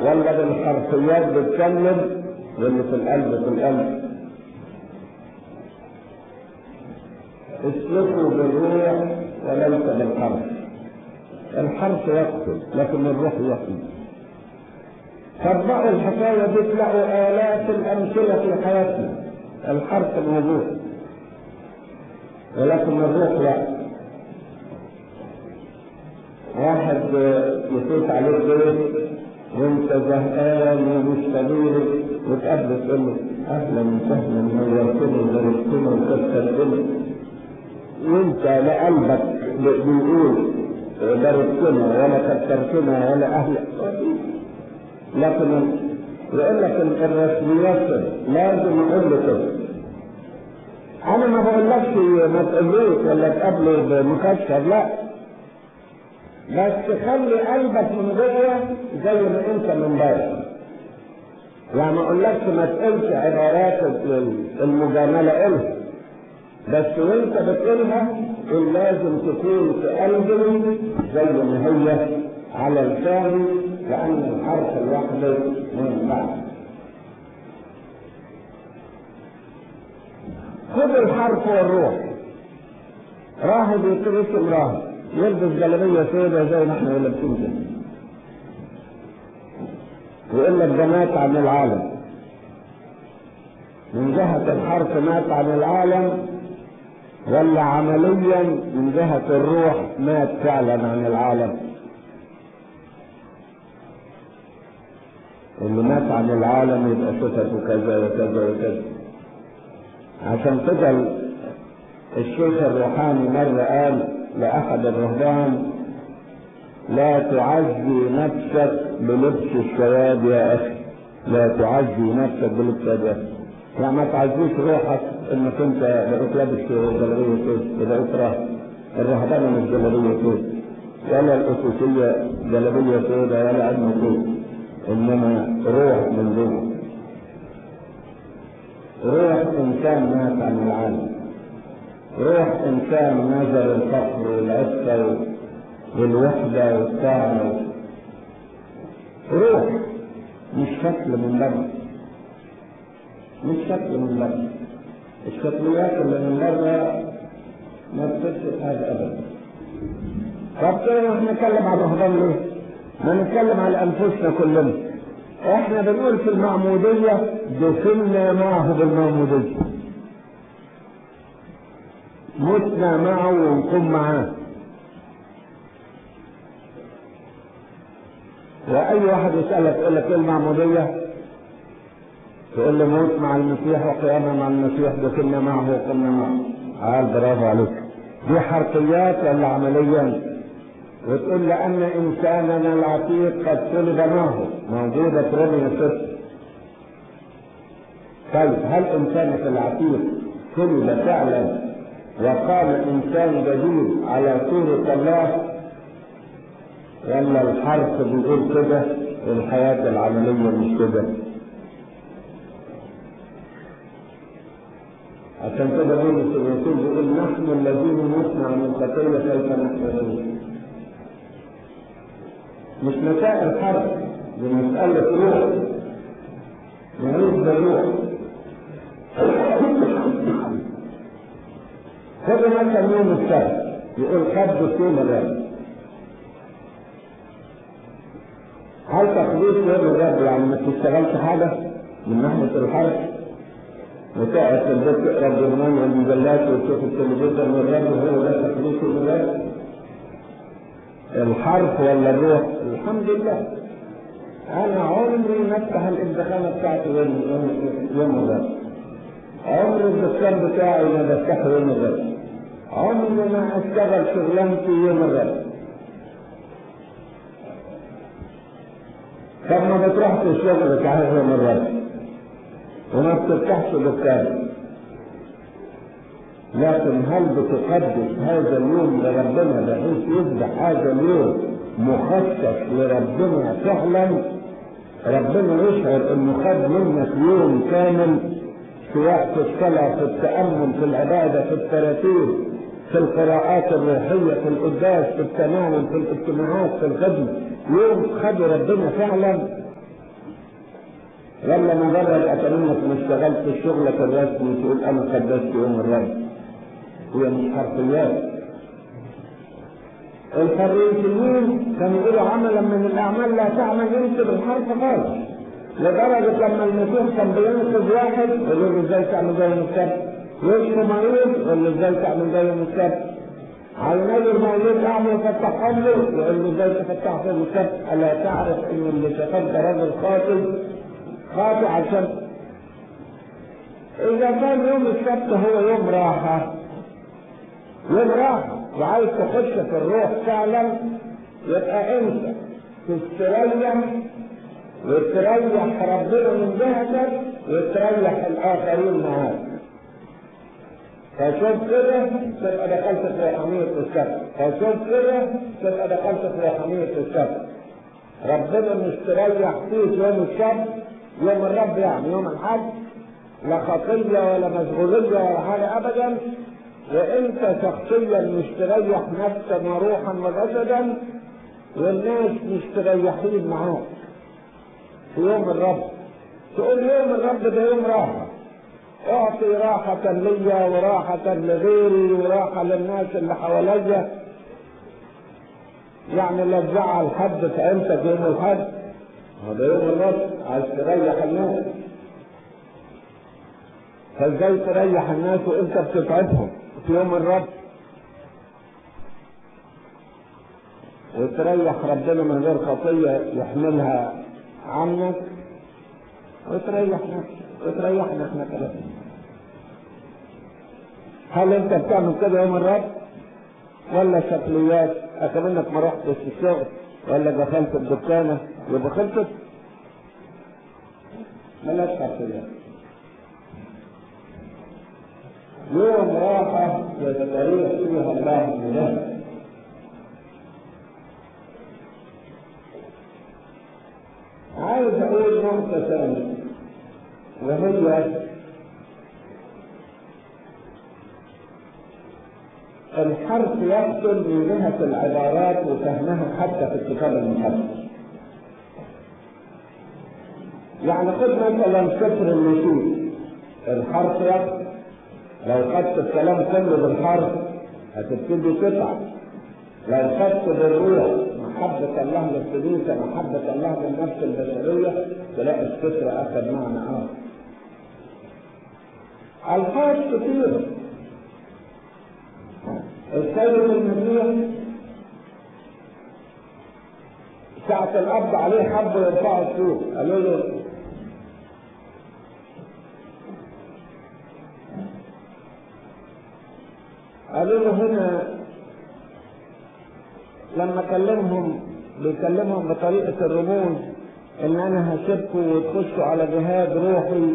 ولا بالحرفيات بتكلم واللي في القلب في القلب اسلكوا بالروح وليس بالحرف الحرف يقتل لكن الروح يحيي طبقوا الحكاية دي تلاقوا آلاف الأمثلة في حياتنا الحرف موجود ولكن الروح لا واحد يفوت عليك بيت وانت زهقان ومش طبيعي وتقابله تقول له اهلا وسهلا نورتني وباركتني وكسرتني وانت لا قلبك بيقول باركتنا ولا كسرتنا ولا اهلا لكن يقول لك الرسميات لازم يقول له كده انا ما بقولكش ما تقولوش ولا تقابله بمكشر لا بس خلي قلبك من جوه زي ما انت من بره يعني ما اقولكش ما تقولش عبارات المجامله قولها بس وانت بتقولها لازم تكون في قلبك زي ما هي على لساني لان الحرف الواحد من بعض خذ الحرف والروح راهب يترسم راهب يلبس جلابيه سوداء زي ما احنا لابسين كده ويقول لك ده مات عن العالم من جهة الحرف مات عن العالم ولا عمليا من جهة الروح مات فعلا عن العالم اللي مات عن العالم يبقى صفته كذا وكذا وكذا عشان كده الشيخ الروحاني مرة قال لأحد الرهبان لا تعزي نفسك بلبس السواد يا أخي لا تعزي نفسك بلبس السواد يا أخي يعني ما تعزيش روحك انك انت بقيت لابس جلابيه سود بقيت راهب الرهبانه مش جلابيه سود ولا الاساسيه جلابيه سوداء ولا علم سود انما روح من جوه روح انسان مات عن العالم روح انسان نزل الفقر والعفه والوحده والطاعه روح مش شكل من بره مش شكل من بره الشكليات اللي من بره ما بتفسد هذا ابدا طب كده احنا نتكلم عن الرهبان ليه؟ ما نتكلم على انفسنا كلنا احنا بنقول في المعمودية دفنا معه بالمعمودية متنا معه ونقوم معاه واي واحد يسألك يقول لك ايه المعمودية تقول له موت مع المسيح وقيامة مع المسيح دفنا معه وقمنا معه قال برافو عليك دي حرفيات ولا عمليا وتقول لأن إنساننا العتيق قد صلب معه موجودة في رومية ست طيب هل إنسانك العتيق صلب فعلا وقام إنسان جديد على صورة الله ولا الحرف بيقول كده والحياة العملية مش كده عشان كده بولس الرسول بيقول نحن الذين نصنع من خطية كيف نحن مش مسائل حرب دي مسألة روح نعيش بالروح خد مثلا يوم السبت يقول خد يوم الرب هل تقديس يوم الرب يعني ما تشتغلش حاجة من ناحية الحرب وتقعد في البيت تقرا الجرنان والمجلات وتشوف التلفزيون والرب هو ده تقديس يوم الرب الحرف ولا الروح الحمد لله انا عمري ما افتح الادخانه بتاعتي يوم يوم الرب عمري الدكان بتاعي ما بفتحه يوم الرب عمري ما اشتغل شغلانتي يوم الرب طب ما بتروحش شغلك عايز يوم الرب وما بتفتحش دكان لكن هل بتقدس هذا اليوم لربنا بحيث يصبح هذا اليوم مخصص لربنا فعلا ربنا يشعر انه خد منك يوم كامل سواء في الصلاة في التأمل في العبادة في التراتيب في القراءات الروحية في القداس في التناول في الاجتماعات في الخدمة يوم خد ربنا فعلا ولا مجرد أكلمك ما اشتغلت شغلك الرسمي تقول أنا قدست يوم الرب هي مش حرفيات الفريسيين كانوا يقولوا عملا من الأعمال لا تعمل ينسب الحرف خالص لدرجة لما المسيح كان بينقذ واحد يقول له ازاي تعمل زي يوم السبت يشفي مريض يقول له ازاي تعمل زي يوم السبت عيني المولود اعمل فتحهم له يقول له ازاي تفتح في يوم السبت الا تعرف ان اللي شغال ده راجل خاطئ خاطئ عشان اذا كان يوم السبت هو يوم راحة يوم راحة وعايز تخش في الروح فعلا يبقى انت تستريح وتريح ربنا من جهتك وتريح الاخرين معاك فشوف كده تبقى دخلت في روحانية السبت فشوف كده تبقى دخلت في روحانية السبت ربنا مستريح فيك يوم السبت يوم الرب يعني يوم الحج لا خطية ولا مشغولية ولا حاجة أبدا وأنت شخصيا مستريح نفسا وروحا وجسدا والناس مستريحين معاك في يوم الرب تقول يوم الرب ده يوم راحة اعطي راحة ليا وراحة لغيري وراحة للناس اللي حواليا يعني لا تزعل حد في عيلتك يوم الحج هذا يوم الرب عايز تريح الناس فازاي تريح الناس وانت بتتعبهم في يوم الرب وتريح ربنا من غير خطية يحملها عنك وتريح نفسك وتريحنا احنا كمان هل انت بتعمل كده يوم الرب ولا شكليات اكمنك ما رحتش الشغل ولا دخلت الدكانة يبقى خلصت ملاش شخصيات يوم راحة يستريح فيها الله من عايز اقول نقطة ثانية وهي الحرف يقتل من جهة العبارات وفهمها حتى في الكتاب المقدس. يعني خد مثلا سفر النشيد الحرف يقتل لو خدت الكلام كله بالحرف هتبتدي تتعب لو خدت بالروح محبة الله للكنيسة محبة الله للنفس البشرية تلاقي الفكرة أخذ معنى آخر. ألفاظ كثيرة السيد المسيح ساعة الأب عليه حب يرفعوا السوق قالوا له قالوا له هنا لما كلمهم بيكلمهم بطريقة الرموز ان انا هسيبكم وتخشوا على جهاد روحي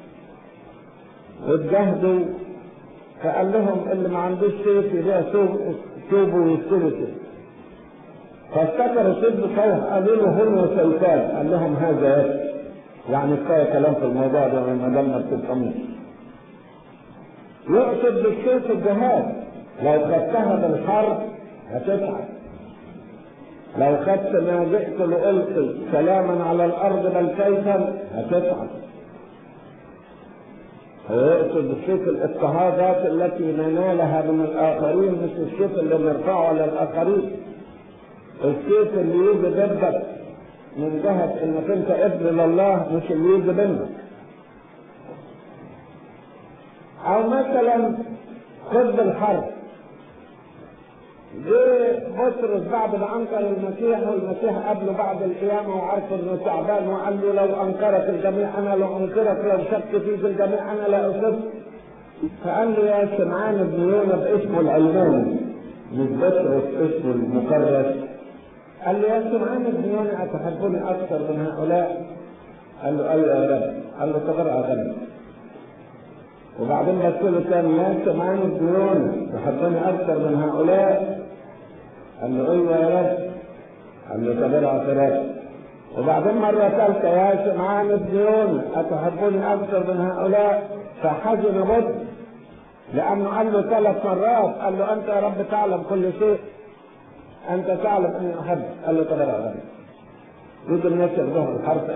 وتجاهدوا فقال لهم اللي ما عندوش سيف يبيع ثوبه ويشتري سيف فافتكروا سيف صوح قالوا له هن سيفان قال لهم هذا يكفي يعني كفايه كلام في الموضوع ده ما دام ما بتفهموش يقصد بالسيف الجهاد لو خدتها بالحرب هتتعب لو خدت ما جئت لألقي سلاما على الأرض بل كيفا هتتعب هو يقصد بالسيف الاضطهادات التي ننالها من الآخرين مش السيف اللي بنرفعه على الآخرين السيف اللي يجي ضدك من جهة انك انت ابن لله مش اللي يجي منك او مثلا خد الحرب جه بطرس بعد ما انكر المسيح والمسيح قبله بعد القيامه وعرف انه تعبان وقال له لو انكرك الجميع انا لو انكرك لو شك فيك الجميع انا لا اصدق فقال له يا سمعان بن يونا باسمه العلماني مش بطرس اسمه المكرس قال له يا سمعان بن يونا اتحبني اكثر من هؤلاء قال له ايوه يا رب قال له تبرع غني وبعدين بس له تاني يا سمعان بن يونا تحبني اكثر من هؤلاء قال له ايوه يا رب قال له تبرع ثلاثة وبعدين مرة ثالثة يا سمعان بن يونا أتحبني أكثر من هؤلاء فحزن بد لأنه قال له ثلاث مرات قال له أنت يا رب تعلم كل شيء أنت تعلم أني أحب قال له تبرع غني يجي الناس ياخدوها بالحرف